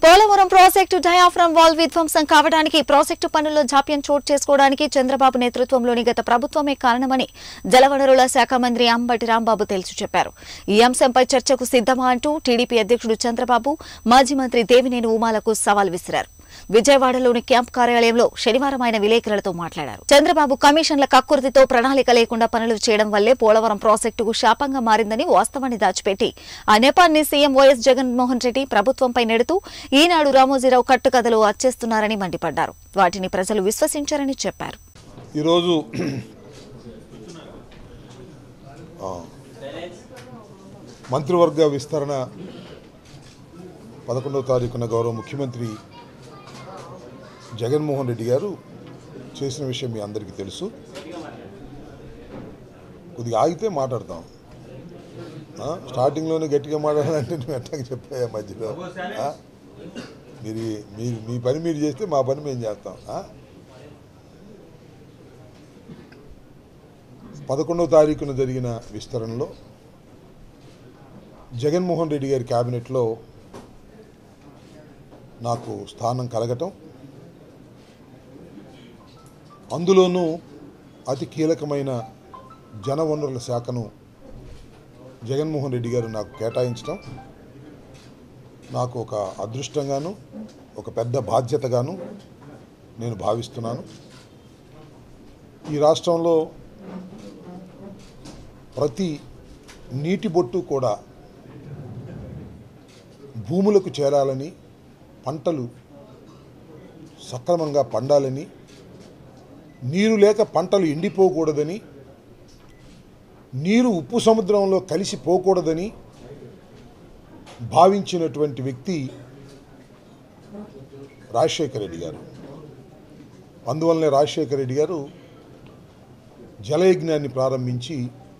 Polavaram project diaphragm wall విధ్వంసం కావడానికి project పనుల్లో జాప్యం చోటు చేసుకోవడానికి చంద్రబాబు నేతృత్వంలోని గత ప్రభుత్వమే కారణమని జలవనరుల శాఖ మంత్రి అంబటి రాంబాబు తేల్చి చెప్పారు ఈ అంశంపై చర్చకు సిద్ధమా అంటూ టీడీపీ అధ్యక్షుడు చంద్రబాబు మాజీ మంత్రి దేవినేని ఉమాలకు సవాల్ విసిరారు విజయవాడలోని క్యాంప్ కార్యాలయంలో శనివారం ఆయన విలేకరులతో మాట్లాడారు చంద్రబాబు కమిషన్ల కక్కుర్తితో ప్రణాళిక లేకుండా పనులు చేయడం వల్లే పోలవరం ప్రాజెక్టుకు శాపంగా మారిందని వాస్తవాన్ని దాచిపెట్టి ఆ నెపాన్ని సీఎం వైఎస్ జగన్మోహన్ రెడ్డి ప్రభుత్వంపై నెడుతూ ఈనాడు రామోజీరావు కట్టుకథలు అచ్చేస్తున్నారని మండిపడ్డారు వాటిని ప్రజలు విశ్వసించారని చెప్పారు ఈరోజు ఆ, మంత్రివర్గ విస్తరణ పదకొండవ తారీఖున గౌరవ ముఖ్యమంత్రి జగన్మోహన్ రెడ్డి గారు చేసిన విషయం మీ అందరికీ తెలుసు కొద్దిగా ఆగితే మాట్లాడతాం ఆ, స్టార్టింగ్లోనే గట్టిగా మాట్లాడాలంటే నువ్వు ఎట్లాగ చెప్పాయా మధ్యలో ఆ? మీరు మీరు మీ పని మీరు చేస్తే మా పని మేము చేస్తాం ఆ? పదకొండవ తారీఖున జరిగిన విస్తరణలో జగన్మోహన్ రెడ్డి గారి క్యాబినెట్లో నాకు స్థానం కలగటం అందులోనూ అతి కీలకమైన జనవనరుల శాఖను జగన్మోహన్ రెడ్డి గారు నాకు కేటాయించడం నాకు ఒక అదృష్టంగాను ఒక పెద్ద బాధ్యతగాను నేను భావిస్తున్నాను ఈ రాష్ట్రంలో ప్రతి నీటి బొట్టు కూడా భూములకు చేరాలని పంటలు సక్రమంగా పండాలని నీరు లేక పంటలు ఎండిపోకూడదని నీరు ఉప్పు సముద్రంలో కలిసిపోకూడదని భావించినటువంటి వ్యక్తి రాజశేఖర రెడ్డి గారు అందువల్లనే రాజశేఖర రెడ్డి గారు జలయజ్ఞాన్ని ప్రారంభించి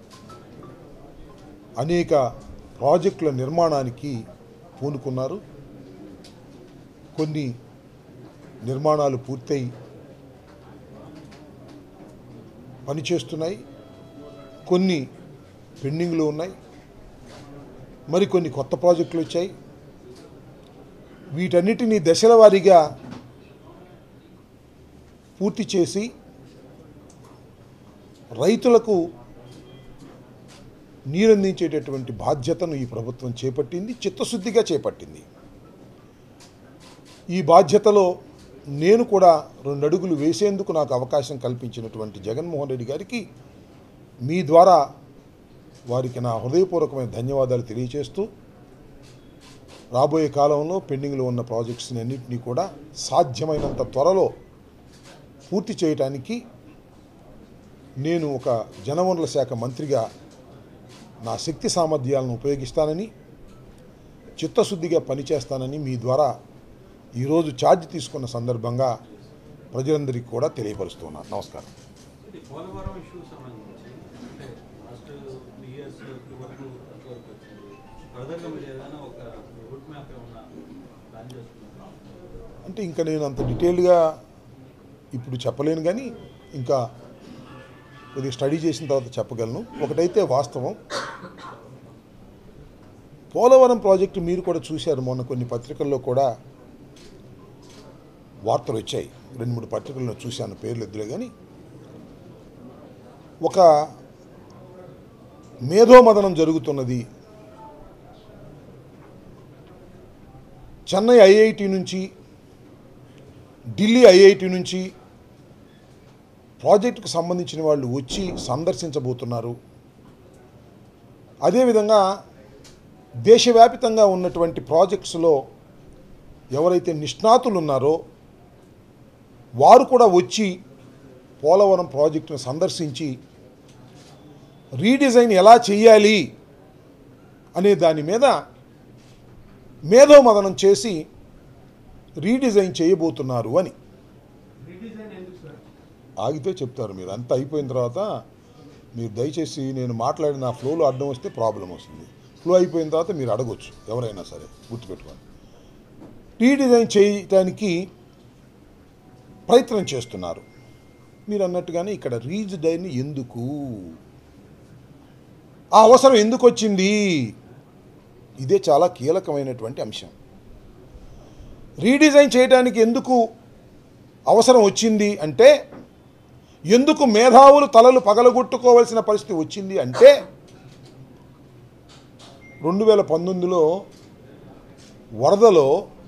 అనేక ప్రాజెక్టుల నిర్మాణానికి పూనుకున్నారు కొన్ని నిర్మాణాలు పూర్తయి పనిచేస్తున్నాయి కొన్ని పెండింగ్లో ఉన్నాయి మరికొన్ని కొత్త ప్రాజెక్టులు వచ్చాయి వీటన్నిటినీ దశల వారీగా పూర్తి చేసి రైతులకు నీరందించేటటువంటి బాధ్యతను ఈ ప్రభుత్వం చేపట్టింది చిత్తశుద్ధిగా చేపట్టింది ఈ బాధ్యతలో నేను కూడా రెండు అడుగులు వేసేందుకు నాకు అవకాశం కల్పించినటువంటి జగన్మోహన్ రెడ్డి గారికి మీ ద్వారా వారికి నా హృదయపూర్వకమైన ధన్యవాదాలు తెలియచేస్తూ రాబోయే కాలంలో పెండింగ్లో ఉన్న ప్రాజెక్ట్స్ని అన్నింటినీ కూడా సాధ్యమైనంత త్వరలో పూర్తి చేయటానికి నేను ఒక జనవనరుల శాఖ మంత్రిగా నా శక్తి సామర్థ్యాలను ఉపయోగిస్తానని చిత్తశుద్ధిగా పనిచేస్తానని మీ ద్వారా ఈరోజు ఛార్జ్ తీసుకున్న సందర్భంగా ప్రజలందరికీ కూడా తెలియపరుస్తున్నాను నమస్కారం ఇది పోలవరం ఇష్యూ సంబంధించి అంటే లాస్ట్ త్రీ ఇయర్స్ వరకు ఎంతవరకు వచ్చింది ఫర్దర్గా మీరు ఏదైనా ఒక రూట్ మ్యాప్ ఏమన్నా ప్లాన్ చేస్తున్నారు అంటే ఇంకా నేను అంత డీటెయిల్గా ఇప్పుడు చెప్పలేను కానీ ఇంకా కొద్దిగా స్టడీ చేసిన తర్వాత చెప్పగలను ఒకటైతే వాస్తవం పోలవరం ప్రాజెక్టు మీరు కూడా చూశారు మొన్న కొన్ని పత్రికల్లో కూడా వార్తలు వచ్చాయి రెండు మూడు పత్రికల్లో చూశాను పేర్లు ఎద్దులే కానీ ఒక మేధోమదనం జరుగుతున్నది చెన్నై ఐఐటి నుంచి ఢిల్లీ ఐఐటి నుంచి ప్రాజెక్టుకు సంబంధించిన వాళ్ళు వచ్చి సందర్శించబోతున్నారు అదేవిధంగా దేశవ్యాపితంగా ఉన్నటువంటి ప్రాజెక్ట్స్లో ఎవరైతే నిష్ణాతులు ఉన్నారో వారు కూడా వచ్చి పోలవరం ప్రాజెక్టును సందర్శించి రీడిజైన్ ఎలా చేయాలి అనే దాని మీద మేధోమదనం చేసి రీడిజైన్ చేయబోతున్నారు అని రీడిజైన్ ఎందుకు సార్ ఆగితే చెప్తారు మీరు అంతా అయిపోయిన తర్వాత మీరు దయచేసి నేను మాట్లాడిన ఆ ఫ్లోలో అడ్డం వస్తే ప్రాబ్లం వస్తుంది ఫ్లో అయిపోయిన తర్వాత మీరు అడగొచ్చు ఎవరైనా సరే గుర్తుపెట్టుకోండి రీడిజైన్ చేయటానికి ప్రయత్నం చేస్తున్నారు మీరు అన్నట్టుగానే ఇక్కడ రీడిజైన్ ఎందుకు ఆ అవసరం ఎందుకు వచ్చింది ఇదే చాలా కీలకమైనటువంటి అంశం రీడిజైన్ చేయడానికి ఎందుకు అవసరం వచ్చింది అంటే ఎందుకు మేధావులు తలలు పగలగొట్టుకోవాల్సిన పరిస్థితి వచ్చింది అంటే రెండు వేల పంతొమ్మిదిలో వరదలో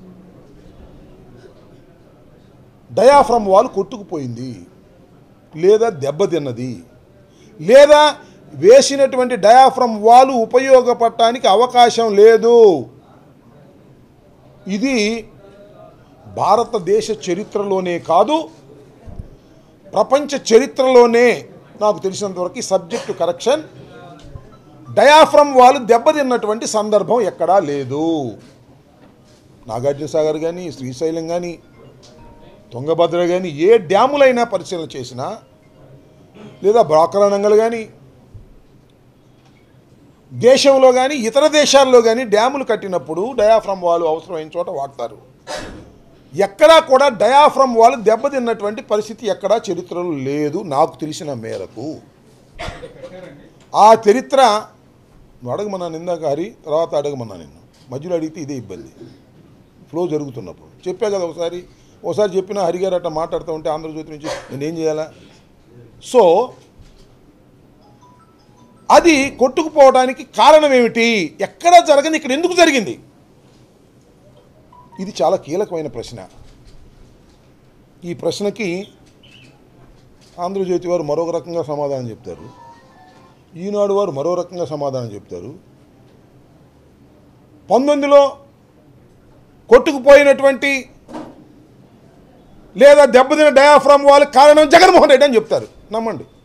డయాఫ్రమ్ వాల్ కొట్టుకుపోయింది లేదా దెబ్బతిన్నది లేదా వేసినటువంటి డయాఫ్రమ్ వాలు ఉపయోగపడటానికి అవకాశం లేదు ఇది భారతదేశ చరిత్రలోనే కాదు ప్రపంచ చరిత్రలోనే నాకు తెలిసినంతవరకు ఈ సబ్జెక్టు కరెక్షన్ డయాఫ్రమ్ వాల్ దెబ్బతిన్నటువంటి సందర్భం ఎక్కడా లేదు నాగార్జున సాగర్ కానీ శ్రీశైలం కానీ తుంగభద్ర కానీ ఏ డ్యాములైనా పరిశీలన చేసినా లేదా బ్రాకరణంగలు కానీ దేశంలో కానీ ఇతర దేశాల్లో కానీ డ్యాములు కట్టినప్పుడు డయాఫ్రమ్ వాల్ అవసరమైన చోట వాడతారు ఎక్కడా కూడా డయాఫ్రమ్ వాల్ దెబ్బతిన్నటువంటి పరిస్థితి ఎక్కడా చరిత్రలో లేదు నాకు తెలిసిన మేరకు ఆ చరిత్ర నువ్వు అడగమన్నాను ఇందాక హరి తర్వాత అడగమన్నా నిన్ను మధ్యలో అడిగితే ఇదే ఇబ్బంది ఫ్లో జరుగుతున్నప్పుడు చెప్పా కదా ఒకసారి ఒకసారి చెప్పిన హరిగారు అట్లా మాట్లాడుతూ ఉంటే ఆంధ్రజ్యోతి నుంచి నేనేం చేయాలా సో అది కొట్టుకుపోవడానికి కారణం ఏమిటి ఎక్కడ జరగని ఇక్కడ ఎందుకు జరిగింది ఇది చాలా కీలకమైన ప్రశ్న ఈ ప్రశ్నకి ఆంధ్రజ్యోతి వారు మరొక రకంగా సమాధానం చెప్తారు ఈనాడు వారు మరో రకంగా సమాధానం చెప్తారు పంతొమ్మిదిలో కొట్టుకుపోయినటువంటి లేదా దెబ్బతిన డయాఫ్రామ్ వాళ్ళకి కారణం జగన్మోహన్ రెడ్డి అని చెప్తారు నమ్మండి